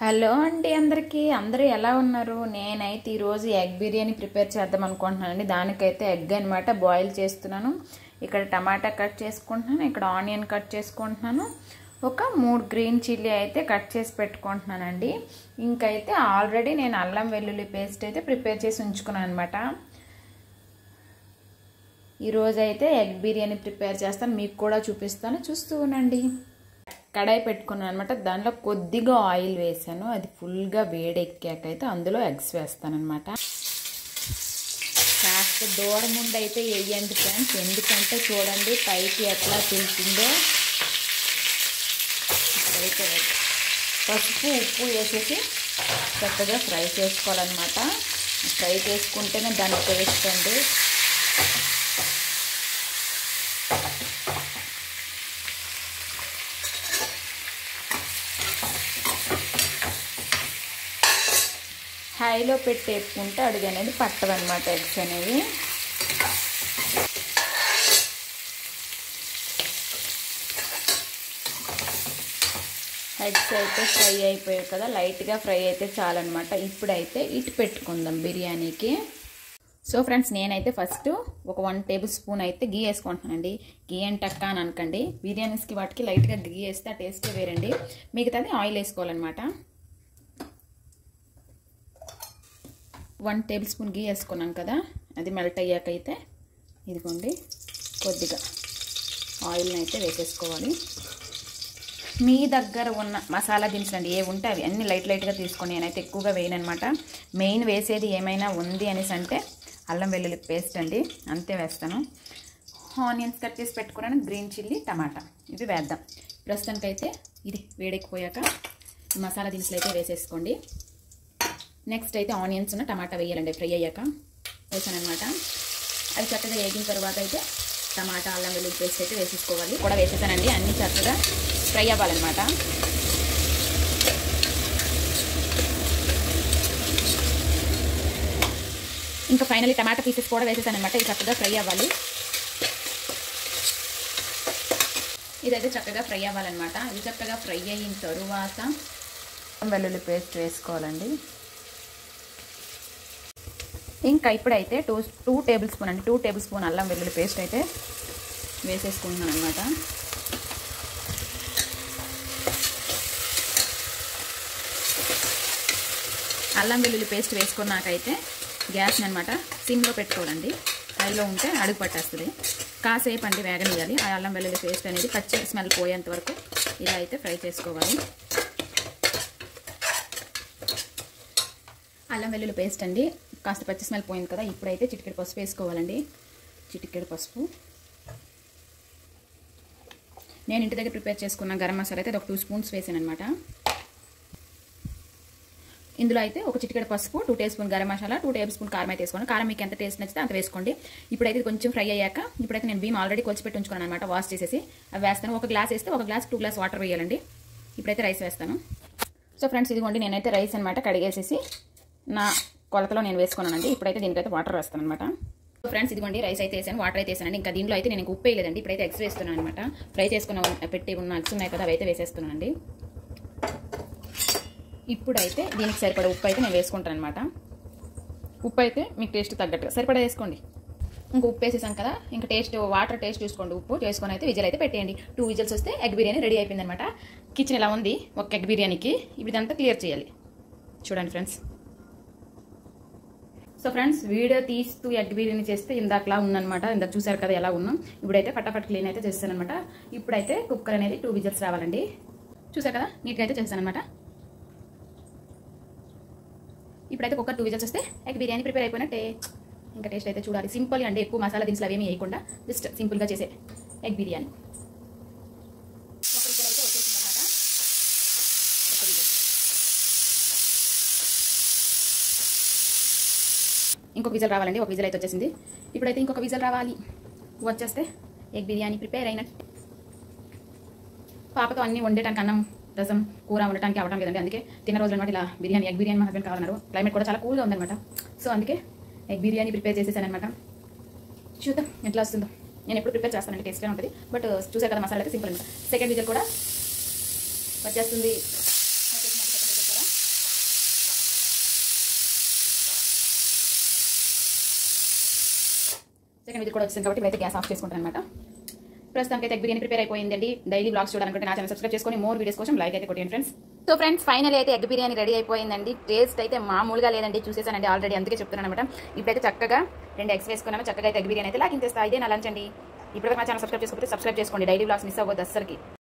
hello అండి అందరికీ అందరూ ఎలా ఉన్నారు నేనైతే ఈరోజు ఎగ్ బిర్యానీ ప్రిపేర్ చేద్దాం అనుకుంటున్నానండి దానికైతే ఎగ్ అనమాట బాయిల్ చేస్తున్నాను ఇక్కడ టమాటా కట్ చేసుకుంటున్నాను ఇక్కడ ఆనియన్ కట్ చేసుకుంటున్నాను ఒక మూడు గ్రీన్ చిల్లీ అయితే కట్ చేసి పెట్టుకుంటున్నానండి ఇంకైతే ఆల్రెడీ నేను అల్లం వెల్లుల్లి పేస్ట్ అయితే ప్రిపేర్ చేసి ఉంచుకున్నాను అనమాట ఈరోజు అయితే ఎగ్ బిర్యానీ ప్రిపేర్ చేస్తాను మీకు కూడా చూపిస్తాను చూస్తూ ఉండండి కడాయి పెట్టుకున్నాను అనమాట దానిలో కొద్దిగా ఆయిల్ వేసాను అది ఫుల్గా వేడెక్కాక అయితే అందులో ఎగ్స్ వేస్తాను అనమాట కాస్త దూరం ముందు అయితే వేయండి ఫ్రెండ్స్ ఎందుకంటే చూడండి పైకి ఎట్లా తింటుందో ఇప్పుడైతే పసుపు ఉప్పు వేసేసి చక్కగా ఫ్రై చేసుకోవాలన్నమాట ఫ్రై చేసుకుంటేనే దాని టేస్ట్ అండి హైలో పెట్టి వేపుకుంటే అడుగు అనేది పట్టదనమాట ఎగ్స్ అనేవి ఎగ్స్ అయితే ఫ్రై అయిపోయాయి కదా లైట్గా ఫ్రై అయితే చాలన్నమాట ఇప్పుడైతే ఇటు పెట్టుకుందాం బిర్యానీకి సో ఫ్రెండ్స్ నేనైతే ఫస్ట్ ఒక వన్ టేబుల్ స్పూన్ అయితే గీ వేసుకుంటున్నానండి గీ అండ్ టక్క అని అనకండి బిర్యానీస్కి వాటికి లైట్గా గీ వేస్తే ఆ టేస్టే వేరండి మిగతాది ఆయిల్ వేసుకోవాలన్నమాట వన్ టేబుల్ స్పూన్ గీ వేసుకున్నాం కదా అది మెల్ట్ అయ్యాక అయితే ఇదిగోండి కొద్దిగా ఆయిల్ని అయితే వేసేసుకోవాలి మీ దగ్గర ఉన్న మసాలా దినుసులు అండి ఏ ఉంటే అవి అన్ని లైట్ లైట్గా తీసుకొని నేనైతే ఎక్కువగా వేయను అనమాట మెయిన్ వేసేది ఏమైనా ఉంది అనేసి అంటే అల్లం వెల్లుల్లి పేస్ట్ అండి అంతే వేస్తాను ఆనియన్స్ కట్ చేసి పెట్టుకున్నాను గ్రీన్ చిల్లీ టమాటా ఇవి వేద్దాం ప్రస్తుతానికైతే ఇది వేడెక్కిపోయాక మసాలా దినుసులు అయితే వేసేసుకోండి నెక్స్ట్ అయితే ఆనియన్స్ ఉన్న టమాటా వేయాలండి ఫ్రై అయ్యాక వేసాను అనమాట అది చక్కగా వేగిన తర్వాత అయితే టమాటా అల్లం వెల్లుల్లి పేస్ట్ అయితే వేసేసుకోవాలి కూడా వేసేసానండి అన్నీ చక్కగా ఫ్రై అవ్వాలన్నమాట ఇంకా ఫైనల్లీ టమాటా పీసెస్ కూడా వేసేసాను అనమాట ఇది చక్కగా ఫ్రై అవ్వాలి ఇదైతే చక్కగా ఫ్రై అవ్వాలన్నమాట ఇది చక్కగా ఫ్రై అయిన తరువాత వెల్లుల్లి పేస్ట్ వేసుకోవాలండి ఇంకా ఇప్పుడైతే టూ టూ టేబుల్ స్పూన్ అండి టూ టేబుల్ స్పూన్ అల్లం వెల్లుల్లి పేస్ట్ అయితే వేసేసుకుంటున్నాను అనమాట అల్లం వెల్లుల్లి పేస్ట్ వేసుకున్నాకైతే గ్యాస్ని అనమాట సిమ్లో పెట్టుకోవాలండి హైలో ఉంటే అడుగు పట్టేస్తుంది కాసేపు అండి వేగనియాలి ఆ అల్లం వెల్లుల్లి పేస్ట్ అనేది పచ్చి స్మెల్ పోయేంత వరకు ఇలా అయితే ఫ్రై చేసుకోవాలి అల్లం వెల్లుల్లి పేస్ట్ అండి కాస్త పచ్చి స్మెల్ పోయింది కదా ఇప్పుడైతే చిటికెడు పసుపు వేసుకోవాలండి చిటికెడు పసుపు నేను ఇంటి దగ్గర ప్రిపేర్ చేసుకున్న గరం మసాలా అయితే ఒక టూ స్పూన్స్ వేసాను అనమాట ఇందులో అయితే ఒక చిటికెడు పసుపు two tablespoon garam masala two tablespoon కారం అయితే వేసుకోండి కారం మీకు ఎంత టేస్ట్ నచ్చితే అంత వేసుకోండి ఇప్పుడైతే కొంచెం ఫ్రై అయ్యాక ఇప్పుడైతే నేను భీమ్ ఆల్రెడీ కొలిచి పెట్టి ఉంచుకున్నాను అనమాట వాష్ చేసేసి అవి వేస్తాను ఒక గ్లాస్ వేస్తే ఒక గ్లాస్ టూ గ్లాస్ వాటర్ వేయాలండి ఇప్పుడైతే రైస్ వేస్తాను సో ఫ్రెండ్స్ ఇదిగోండి నేనైతే రైస్ అనమాట కడిగేసేసి నా కొలతలో నేను వేసుకున్నానండి ఇప్పుడైతే దీనికైతే వాటర్ వేస్తాను అనమాట ఫ్రెండ్స్ ఇదిగోండి రైస్ అయితే వేసాను వాటర్ అయితే వేసానండి ఇంకా దీనిలో అయితే నేను ఉప్పు వేయలేదండి ఇప్పుడైతే ఎగ్స్ వేస్తున్నాను అనమాట ఫ్రై చేసుకున్న పెట్టి ఉన్న ఎగ్స్ ఉన్నాయి కదా అవి అయితే వేసేస్తున్నానండి ఇప్పుడైతే దీనికి సరిపడా ఉప్పు అయితే నేను వేసుకుంటాను అనమాట ఉప్పు అయితే మీకు టేస్ట్ తగ్గట్టుగా సరిపడా వేసుకోండి ఇంకా ఉప్పు వేసేసాం కదా ఇంకా టేస్ట్ వాటర్ టేస్ట్ చూసుకోండి ఉప్పు చేసుకొని అయితే విజిల్ అయితే పెట్టేయండి టూ విజిల్స్ వస్తే ఎగ్ బిర్యానీ రెడీ అయిపోయింది అనమాట కిచెన్ ఇలా ఉంది ఒక ఎగ్ బిర్యానీకి ఇప్పుడు ఇదంతా క్లియర్ చేయాలి చూడండి ఫ్రెండ్స్ సో ఫ్రెండ్స్ వీడియో తీస్తూ ఎగ్ బిర్యానీ చేస్తే ఇందాకలా ఉందనమాట ఇందాక చూసారు కదా ఎలా ఉన్నాం ఇప్పుడైతే ఫటాఫట్ క్లీన్ అయితే చేస్తాను అనమాట ఇప్పుడైతే కుక్కర్ అనేది టూ విజిల్స్ రావాలండి చూసారు కదా నీట్గా అయితే చేస్తాను అనమాట ఇప్పుడైతే కుక్కర్ టూ విజిల్స్ వస్తే ఎగ్ బిర్యానీ ప్రిపేర్ అయిపోయినట్టే ఇంకా టేస్ట్ అయితే చూడాలి సింపుల్ అండి ఎక్కువ మసాలా దినుసులు అవేమి వేయకుండా జస్ట్ సింపుల్గా చేసే ఎగ్ బిర్యానీ ఒక విజిల్ అయితే వచ్చేసింది అనమాట ఒక విజిల్ ఇంకొక విజల్ రావాలండి ఒక విజల్ అయితే వచ్చేసింది ఇప్పుడైతే ఇంకొక విజల్ రావాలి వచ్చేస్తే ఎగ్ బిర్యానీ ప్రిపేర్ అయినట్టు పాపతో అన్నీ వండేటానికి అన్నం రసం కూర వండటానికి అవడం లేదండి అందుకే తిన్న రోజులు అనమాట ఇలా బిర్యానీ ఎగ్ బిర్యానీ మా హస్బెండ్ కావాలన్నారు క్లైమేట్ కూడా చాలా కూల్గా ఉందన్నమాట సో అందుకే ఎగ్ బిర్యానీ ప్రిపేర్ చేసేసాను అనమాట చూద్దాం ఎట్లా వస్తుందో నేను ఎప్పుడు ప్రిపేర్ చేస్తానండి టేస్ట్గా ఉంటుంది బట్ చూసారు కదా మసాలా అయితే సింపుల్ అనమాట సెకండ్ విజల్ కూడా వచ్చేస్తుంది వచ్చేసింది second విజిల్ కూడా సెకండ్ ఇది కూడా వచ్చింది కాబట్టి ఇప్పుడైతే గ్యాస్ ఆఫ్ చేసుకుంటాను అనమాట ప్రస్తుతానికి అయితే ఎగ్ బిర్యానీ ప్రిపేర్ అయిపోయిందండి డైలీ బ్లాగ్స్ చూడాలనుకుంటే నా ఛానల్ సబ్స్క్రైబ్ చేసుకొని మోర్ వీడియోస్ కోసం లైక్ అయితే కొట్టండి ఫ్రెండ్స్ సో ఫ్రెండ్స్ ఫైనల్ అయితే ఎగ్ బిర్యానీ రెడీ అయిపోయిందండి టేస్ట్ అయితే మామూలుగా లేదండి చూసేసానండి ఆల్రెడీ అందుకే చెప్తున్నాను అనమాట ఇప్పుడైతే చక్కగా రెండు ఎగ్స్ వేసుకున్నాము చక్కగా అయితే ఎగ్ బిర్యానీ అయితే లాగించేస్తా ఇదే నా లంచ్ అండి ఇప్పుడు నా ఛానల్ సబ్స్క్రైబ్ చేసుకోకపోతే సబ్స్క్రైబ్ చేసుకోండి డైలీ బ్లాగ్స్ మిస్ అవ్వద్దు అస్సలకి